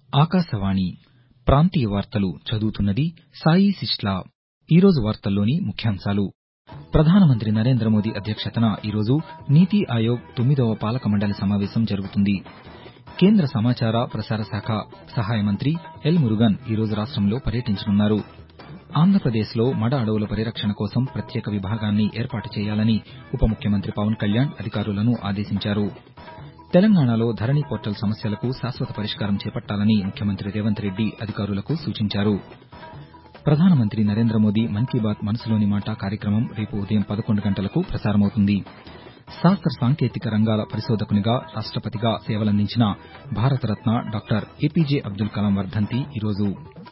ఆకాశవాణి ప్రాంతీయ వార్తలు చదువుతున్నది సాయి సిస్లా ఈరోజు వార్తల్లోని ముఖ్యాంశాలు ప్రధానమంత్రి నరేంద్ర మోదీ అధ్యక్షతన ఈరోజు నీతి ఆయోగ్ తొమ్మిదవ పాలక మండలి సమావేశం జరుగుతుంది కేంద్ర సమాచార ప్రసార శాఖ సహాయ మంత్రి ఎల్ మురుగన్ ఈరోజు రాష్టంలో పర్యటించనున్నారు ఆంధ్రప్రదేశ్లో మడ అడవుల పరిరక్షణ కోసం ప్రత్యేక విభాగాన్ని ఏర్పాటు చేయాలని ఉప ముఖ్యమంత్రి పవన్ కళ్యాణ్ అధికారులను ఆదేశించారు తెలంగాణలో ధరణి పోర్టల్ సమస్యలకు శాశ్వత పరిష్కారం చేపట్టాలని ముఖ్యమంత్రి రేవంత్ రెడ్డి అధికారులకు సూచించారు ప్రధానమంత్రి నరేంద్ర మోదీ మన్ కీ బాత్ మనసులోని మాట కార్యక్రమం రేపు ఉదయం పదకొండు గంటలకు ప్రసారమవుతుంది శాస్త్ర సాంకేతిక రంగాల పరిశోధకునిగా రాష్టపతిగా సేవలందించిన భారతరత్న డాక్టర్ ఏపీజే అబ్దుల్ కలాం వర్దంతి ఈరోజు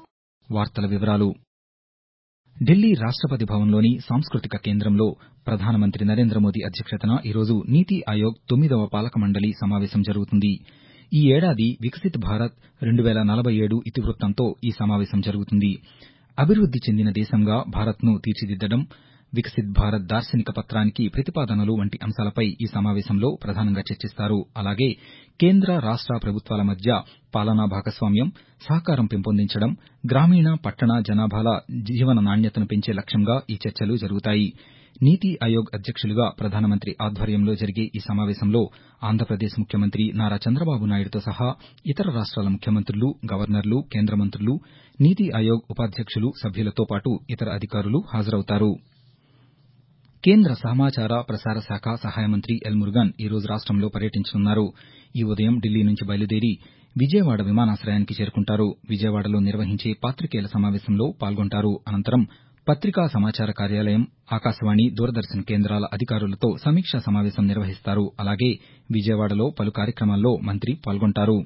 ఢిల్లీ రాష్టపతి భవన్లోని సాంస్కృతిక కేంద్రంలో ప్రధానమంత్రి నరేంద్ర మోదీ అధ్యక్షతన ఈరోజు నీతి ఆయోగ్ తొమ్మిదవ పాలక మండలి సమావేశం జరుగుతుంది ఈ ఏడాది వికసిత్ భారత్ రెండు వేల నలభై ఏడు ఇతివృత్తంతో ఈ సమావేశం జరుగుతుంది అభివృద్ది చెందిన దేశంగా భారత్ను తీర్చిదిద్దడం వికసిత్ భారత్ దార్శనిక పత్రానికి ప్రతిపాదనలు వంటి అంశాలపై ఈ సమావేశంలో ప్రధానంగా చర్చిస్తారు అలాగే కేంద్ర రాష్ట ప్రభుత్వాల మధ్య పాలనా భాగస్వామ్యం సహకారం పెంపొందించడం గ్రామీణ పట్టణ జనాభాల జీవన నాణ్యతను పెంచే లక్ష్యంగా ఈ చర్చలు జరుగుతాయి నీతి ఆయోగ్ అధ్యక్షులుగా ప్రధానమంత్రి ఆధ్వర్యంలో జరిగే ఈ సమావేశంలో ఆంధ్రప్రదేశ్ ముఖ్యమంత్రి నారా చంద్రబాబు నాయుడుతో సహా ఇతర రాష్ట్రాల ముఖ్యమంత్రులు గవర్నర్లు కేంద్ర మంత్రులు నీతి ఆయోగ్ ఉపాధ్యక్షులు సభ్యులతో పాటు ఇతర అధికారులు హాజరవుతారు కేంద్ర సమాచార ప్రసార శాఖ సహాయ మంత్రి ఎల్ మురుగన్ ఈరోజు రాష్టంలో పర్యటించనున్నారు ఈ ఉదయం ఢిల్లీ నుంచి బయలుదేరి విజయవాడ విమానాశయానికి చేరుకుంటారు విజయవాడలో నిర్వహించే పాతికేయుల సమావేశంలో పాల్గొంటారు అనంతరం పత్రికా సమాచార కార్యాలయం ఆకాశవాణి దూరదర్శన్ కేంద్రాల అధికారులతో సమీక్షా సమావేశం నిర్వహిస్తారు అలాగే విజయవాడలో పలు కార్యక్రమాల్లో మంత్రి పాల్గొంటారు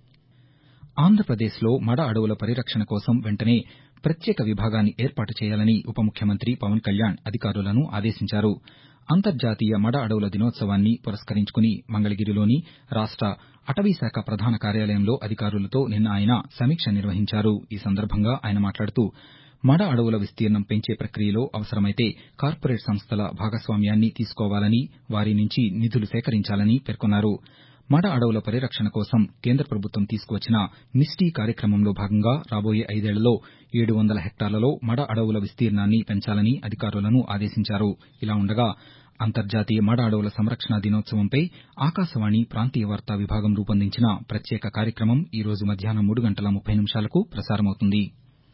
ఆంధ్రప్రదేశ్లో మడ అడవుల పరిరక్షణ కోసం వెంటనే ప్రత్యేక విభాగాన్ని ఏర్పాటు చేయాలని ఉప ముఖ్యమంత్రి పవన్ కళ్యాణ్ అధికారులను ఆదేశించారు అంతర్జాతీయ మడ అడవుల దినోత్సవాన్ని పురస్కరించుకుని మంగళగిరిలోని రాష్ట అటవీశాఖ ప్రధాన కార్యాలయంలో అధికారులతో నిన్న ఆయన సమీక్ష నిర్వహించారు ఈ సందర్భంగా ఆయన మాట్లాడుతూ మడ అడవుల విస్తీర్ణం పెంచే ప్రక్రియలో అవసరమైతే కార్పొరేట్ సంస్థల భాగస్వామ్యాన్ని తీసుకోవాలని వారి నుంచి నిధులు సేకరించాలని పేర్కొన్నారు మడ అడవుల పరిరక్షణ కోసం కేంద్ర ప్రభుత్వం తీసుకువచ్చిన మిస్టీ కార్యక్రమంలో భాగంగా రాబోయే ఐదేళ్లలో ఏడు వందల హెక్టార్లలో మడ అడవుల విస్తీర్ణాన్ని పెంచాలని అధికారులను ఆదేశించారు ఇలా ఉండగా అంతర్జాతీయ మడ అడవుల సంరక్షణ దినోత్సవంపై ఆకాశవాణి ప్రాంతీయ వార్తా విభాగం రూపొందించిన ప్రత్యేక కార్యక్రమం ఈ రోజు మధ్యాహ్నం మూడు గంటల ముప్పై నిమిషాలకు ప్రసారమవుతుంది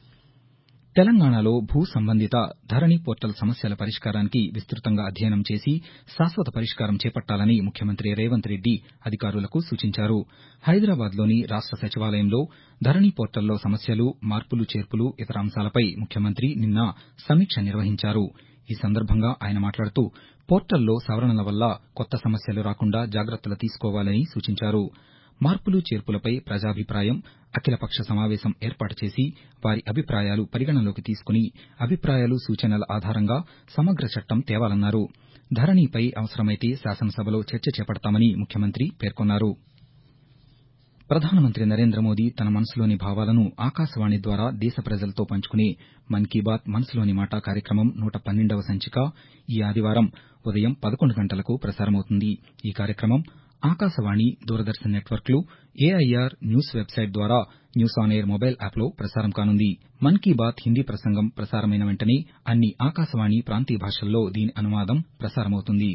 తెలంగాణలో భూ సంబంధిత ధరణి పోర్టల్ సమస్యల పరిష్కారానికి విస్తృతంగా అధ్యయనం చేసి శాశ్వత పరిష్కారం చేపట్టాలని ముఖ్యమంత్రి రేవంత్ రెడ్డి అధికారులకు సూచించారు హైదరాబాద్లోని రాష్ట సచివాలయంలో ధరణి పోర్టల్లో సమస్యలు మార్పులు చేర్పులు ఇతర అంశాలపై ముఖ్యమంత్రి నిన్న సమీక్ష నిర్వహించారు ఈ సందర్భంగా ఆయన మాట్లాడుతూ పోర్టల్లో సవరణల వల్ల కొత్త సమస్యలు రాకుండా జాగ్రత్తలు తీసుకోవాలని సూచించారు మార్పులు చేర్పులపై ప్రజాభిప్రాయం అఖిలపక్ష సమావేశం ఏర్పాటు చేసి వారి అభిప్రాయాలు పరిగణనలోకి తీసుకుని అభిప్రాయాలు సూచనల ఆధారంగా సమగ్ర చట్టం తేవాలన్నారు ధరణిపై అవసరమైతే శాసనసభలో చర్చ చేపడతామని ముఖ్యమంత్రి పేర్కొన్నారు ప్రధానమంత్రి నరేంద్ర మోదీ తన మనసులోని భావాలను ఆకాశవాణి ద్వారా దేశ ప్రజలతో పంచుకునే మన్ కీ బాత్ మనసులోని మాట కార్యక్రమం నూట పన్నెండవ సంచిక ఈ ఆదివారం ఉదయం పదకొండు గంటలకు ప్రసారమవుతుంది ఈ కార్యక్రమం ఆకాశవాణి దూరదర్శన్ నెట్వర్క్లు ఏఐఆర్ న్యూస్ వెబ్సైట్ ద్వారా న్యూస్ ఆన్ ఎయిర్ మొబైల్ యాప్లో ప్రసారం కానుంది మన్ కీ బాత్ హిందీ ప్రసంగం ప్రసారమైన వెంటనే అన్ని ఆకాశవాణి ప్రాంతీయ భాషల్లో దీని అనువాదం ప్రసారమవుతుంది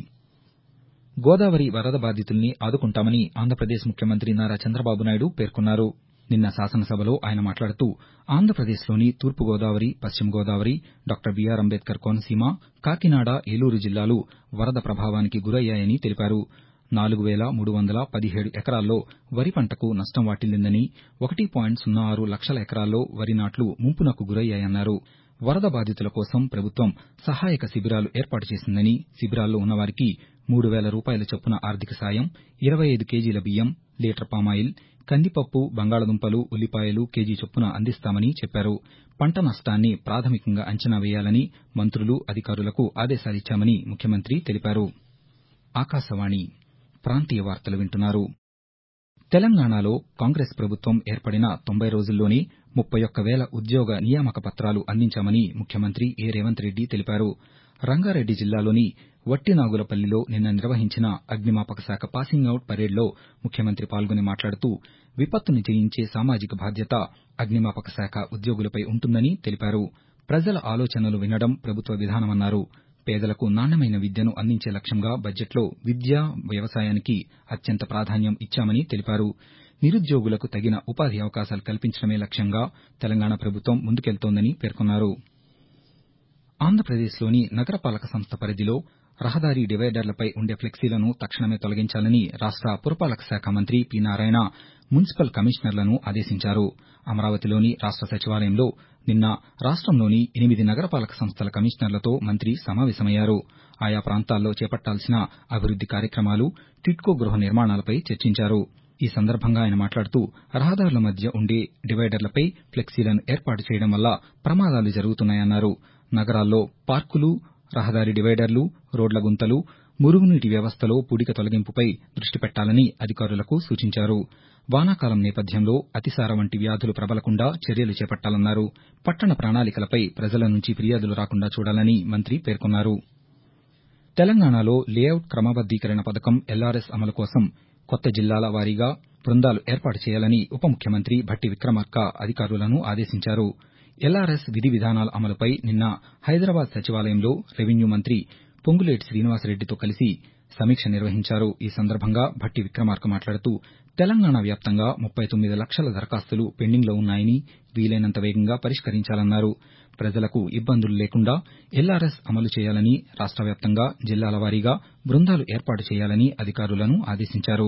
గోదావరి వరద బాధితుల్ని ఆదుకుంటామని ఆంధ్రప్రదేశ్ ముఖ్యమంత్రి నారా చంద్రబాబు నాయుడు పేర్కొన్నారు నిన్న శాసనసభలో ఆయన మాట్లాడుతూ ఆంధ్రప్రదేశ్లోని తూర్పు గోదావరి పశ్చిమ గోదావరి డాక్టర్ బీఆర్ అంబేద్కర్ కోనసీమ కాకినాడ ఏలూరు జిల్లాలు వరద ప్రభావానికి గురయ్యాయని తెలిపారు నాలుగు వేల మూడు వందల పదిహేడు ఎకరాల్లో వరి పంటకు నష్టం వాటిల్లిందని ఒకటి పాయింట్ సున్నా ఆరు లక్షల ఎకరాల్లో వరి నాట్లు ముంపునకు గురయ్యాయన్నారు వరద బాధితుల కోసం ప్రభుత్వం సహాయక శిబిరాలు ఏర్పాటు చేసిందని శిబిరాల్లో ఉన్నవారికి మూడు వేల రూపాయల చొప్పున ఆర్థిక సాయం ఇరవై ఐదు కేజీల బియ్యం లీటర్ పామాయిల్ కందిపప్పు బంగాళదుంపలు ఉల్లిపాయలు కేజీ చొప్పున అందిస్తామని చెప్పారు పంట నష్టాన్ని ప్రాథమికంగా అంచనా వేయాలని మంత్రులు అధికారులకు ఆదేశాలిచ్చామని ముఖ్యమంత్రి తెలిపారు ఆకాశవాణి ప్రాంతీయ వార్తలు వింటున్నారు తెలంగాణలో కాంగ్రెస్ ప్రభుత్వం ఏర్పడిన తొంభై రోజుల్లోనే ముప్పై ఒక్క వేల ఉద్యోగ నియామక పత్రాలు అందించామని ముఖ్యమంత్రి ఏ రేవంత్ రెడ్డి తెలిపారు రంగారెడ్డి జిల్లాలోని వట్టినాగులపల్లిలో నిన్న నిర్వహించిన అగ్నిమాపక శాఖ పాసింగ్ అవుట్ పరేడ్లో ముఖ్యమంత్రి పాల్గొని మాట్లాడుతూ విపత్తును జయించే సామాజిక బాధ్యత అగ్నిమాపక శాఖ ఉద్యోగులపై ఉంటుందని తెలిపారు ప్రజల ఆలోచనలు వినడం ప్రభుత్వ విధానమన్నారు పేదలకు నాణ్యమైన విద్యను అందించే లక్ష్యంగా బడ్జెట్లో విద్య వ్యవసాయానికి అత్యంత ప్రాధాన్యం ఇచ్చామని తెలిపారు నిరుద్యోగులకు తగిన ఉపాధి అవకాశాలు కల్పించడమే లక్ష్యంగా తెలంగాణ ప్రభుత్వం ముందుకెళ్తోందని పేర్కొన్నారు ఆంధ్రప్రదేశ్లోని నగరపాలక సంస్థ పరిధిలో రహదారి డివైడర్లపై ఉండే ఫ్లెక్సీలను తక్షణమే తొలగించాలని రాష్ట పురపాలక శాఖ మంత్రి పి నారాయణ మున్సిపల్ కమిషనర్లను ఆదేశించారు అమరావతిలోని రాష్ట సచివాలయంలో నిన్న రాష్టంలోని ఎనిమిది నగరపాలక సంస్థల కమిషనర్లతో మంత్రి సమావేశమయ్యారు ఆయా ప్రాంతాల్లో చేపట్టాల్సిన అభివృద్ది కార్యక్రమాలు టిడ్కో గృహ నిర్మాణాలపై చర్చించారు ఈ సందర్భంగా ఆయన మాట్లాడుతూ రహదారుల మధ్య ఉండే డివైడర్లపై ఫ్లెక్సీలను ఏర్పాటు చేయడం వల్ల ప్రమాదాలు జరుగుతున్నాయన్నారు నగరాల్లో పార్కులు రహదారి డివైడర్లు రోడ్ల గుంతలు మురుగునీటి వ్యవస్థలో పూడిక తొలగింపుపై దృష్టి పెట్టాలని అధికారులకు సూచించారు వానాకాలం నేపథ్యంలో అతిసార వంటి వ్యాధులు ప్రబలకుండా చర్యలు చేపట్టాలన్నారు పట్టణ ప్రణాళికలపై ప్రజల నుంచి ఫిర్యాదులు రాకుండా చూడాలని మంత్రి పేర్కొన్నారు తెలంగాణలో లేఅవుట్ క్రమబద్దీకరణ పథకం ఎల్ఆర్ఎస్ అమలు కోసం కొత్త జిల్లాల వారీగా బృందాలు ఏర్పాటు చేయాలని ఉప ముఖ్యమంత్రి భట్టి విక్రమార్క అధికారులను ఆదేశించారు ఎల్ఆర్ఎస్ విధి విధానాల అమలుపై నిన్న హైదరాబాద్ సచివాలయంలో రెవెన్యూ మంత్రి పొంగులేటి శ్రీనివాసరెడ్డితో కలిసి సమీక్ష నిర్వహించారు ఈ సందర్భంగా భట్టి విక్రమార్క మాట్లాడుతూ తెలంగాణ వ్యాప్తంగా ముప్పై తొమ్మిది లక్షల దరఖాస్తులు పెండింగ్లో ఉన్నాయని వీలైనంత వేగంగా పరిష్కరించాలన్నారు ప్రజలకు ఇబ్బందులు లేకుండా ఎల్ఆర్ఎస్ అమలు చేయాలని రాష్ట వ్యాప్తంగా జిల్లాల వారీగా బృందాలు ఏర్పాటు చేయాలని అధికారులను ఆదేశించారు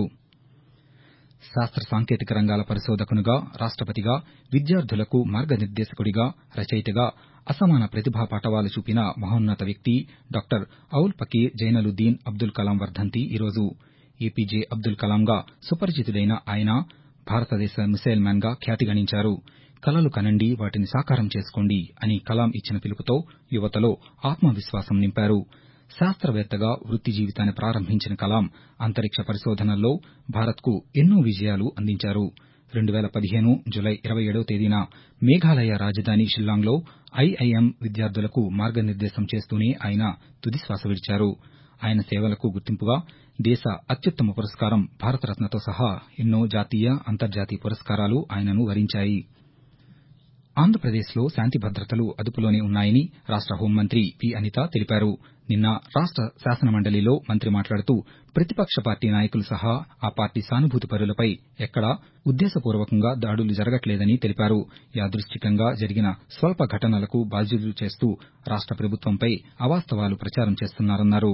శాస్త్ర సాంకేతిక రంగాల పరిశోధకునిగా రాష్టపతిగా విద్యార్థులకు మార్గనిర్దేశకుడిగా రచయితగా అసమాన ప్రతిభా పాటవాలు చూపిన మహోన్నత వ్యక్తి డాక్టర్ ఔల్ పకీర్ జైనలుద్దీన్ అబ్దుల్ కలాం వర్దంతి ఈరోజు ఏపీజే అబ్దుల్ కలాంగా సుపరిచితుడైన ఆయన భారతదేశ మిసైల్ మ్యాన్గా ఖ్యాతి గణించారు కలలు కనండి వాటిని సాకారం చేసుకోండి అని కలాం ఇచ్చిన పిలుపుతో యువతలో ఆత్మవిశ్వాసం నింపారు శాస్త్రవేత్తగా వృత్తి జీవితాన్ని ప్రారంభించిన కలాం అంతరిక్ష పరిశోధనల్లో భారత్కు ఎన్నో విజయాలు అందించారు రెండు వేల పదిహేను జులై ఇరవై ఏడవ తేదీన మేఘాలయ రాజధాని షిల్లాంగ్లో ఐఐఎం విద్యార్థులకు మార్గనిర్దేశం చేస్తూనే ఆయన తుదిశ్వాస విడిచారు ఆయన సేవలకు గుర్తింపుగా దేశ అత్యుత్తమ పురస్కారం భారతరత్నతో సహా ఎన్నో జాతీయ అంతర్జాతీయ పురస్కారాలు ఆయనను వరించాయి ఆంధ్రప్రదేశ్లో శాంతి భద్రతలు అదుపులోనే ఉన్నాయని రాష్ట హోంమంత్రి వి అనిత తెలిపారు నిన్న రాష్ట శాసనమండలిలో మంత్రి మాట్లాడుతూ ప్రతిపక్ష పార్టీ నాయకులు సహా ఆ పార్టీ సానుభూతి పరులపై ఎక్కడా ఉద్దేశపూర్వకంగా దాడులు జరగట్లేదని తెలిపారు యాదృచ్చికంగా జరిగిన స్వల్ప ఘటనలకు బాధ్యులు చేస్తూ రాష్ట ప్రభుత్వంపై అవాస్తవాలు ప్రచారం చేస్తున్నారన్నారు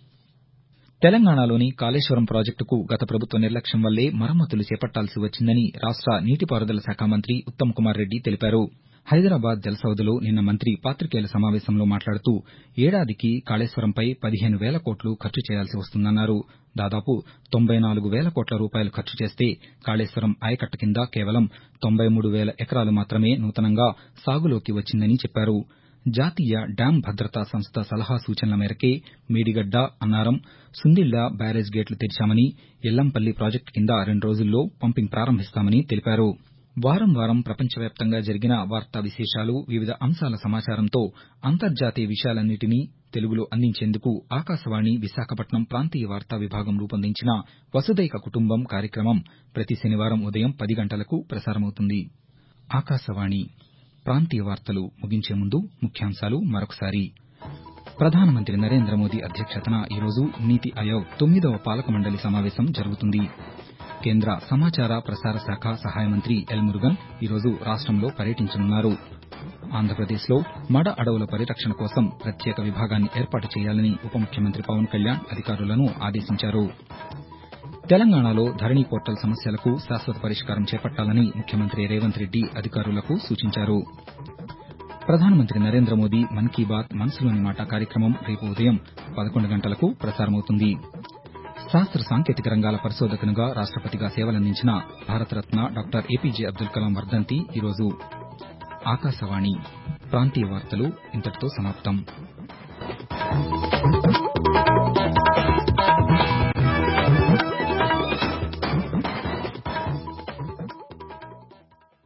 తెలంగాణలోని కాళేశ్వరం ప్రాజెక్టుకు గత ప్రభుత్వ నిర్లక్ష్యం వల్లే మరమ్మతులు చేపట్టాల్సి వచ్చిందని రాష్ట నీటిపారుదల శాఖ మంత్రి ఉత్తమ్ కుమార్ రెడ్డి తెలిపారు హైదరాబాద్ జలసౌధలో నిన్న మంత్రి పాతికేయుల సమావేశంలో మాట్లాడుతూ ఏడాదికి కాళేశ్వరంపై పదిహేను వేల కోట్లు ఖర్చు చేయాల్సి వస్తుందన్నారు దాదాపు తొంభై నాలుగు వేల కోట్ల రూపాయలు ఖర్చు చేస్తే కాళేశ్వరం ఆయకట్ట కింద కేవలం తొంభై మూడు వేల ఎకరాలు మాత్రమే నూతనంగా సాగులోకి వచ్చిందని చెప్పారు జాతీయ డ్యాం భద్రతా సంస్థ సలహా సూచనల మేరకే మేడిగడ్డ అన్నారం సుందిళ్ల బ్యారేజ్ గేట్లు తెరిచామని ఎల్లంపల్లి ప్రాజెక్టు కింద రెండు రోజుల్లో పంపింగ్ ప్రారంభిస్తామని తెలిపారు వారం వారం ప్రపంచవ్యాప్తంగా జరిగిన వార్తా విశేషాలు వివిధ అంశాల సమాచారంతో అంతర్జాతీయ విషయాలన్నింటినీ తెలుగులో అందించేందుకు ఆకాశవాణి విశాఖపట్నం ప్రాంతీయ వార్తా విభాగం రూపొందించిన వసుదైక కుటుంబం కార్యక్రమం ప్రతి శనివారం ఉదయం పది గంటలకు ప్రసారమవుతుంది ఆకాశవాణి ప్రాంతీయ వార్తలు ముగించే ముందు ముఖ్యాంశాలు మరొకసారి ప్రధానమంత్రి నరేంద్ర మోదీ అధ్యక్షతన ఈరోజు నీతి ఆయోగ్ తొమ్మిదవ పాలక మండలి సమావేశం జరుగుతుంది కేంద్ర సమాచార ప్రసార శాఖ సహాయ మంత్రి ఎల్ మురుగన్ ఈరోజు రాష్టంలో పర్యటించనున్నారు ఆంధ్రప్రదేశ్లో మడ అడవుల పరిరక్షణ కోసం ప్రత్యేక విభాగాన్ని ఏర్పాటు చేయాలని ఉప ముఖ్యమంత్రి పవన్ కళ్యాణ్ అధికారులను ఆదేశించారు తెలంగాణలో ధరణి పోర్టల్ సమస్యలకు శాశ్వత పరిష్కారం చేపట్టాలని ముఖ్యమంత్రి రేవంత్ రెడ్డి అధికారులకు సూచించారు ప్రధానమంత్రి నరేంద్ర మోదీ మన్ కీ బాత్ మనసులోని మాట కార్యక్రమం రేపు ఉదయం పదకొండు గంటలకు ప్రసారమవుతుంది శాస్త్ర సాంకేతిక రంగాల పరిశోధకునిగా రాష్టపతిగా సేవలందించిన భారతరత్న డాక్టర్ ఏపీజే అబ్దుల్ కలాం వర్దంతి ఈరోజు ఆకాశవాణి ప్రాంతీయ వార్తలు ఇంతటితో సమాప్తం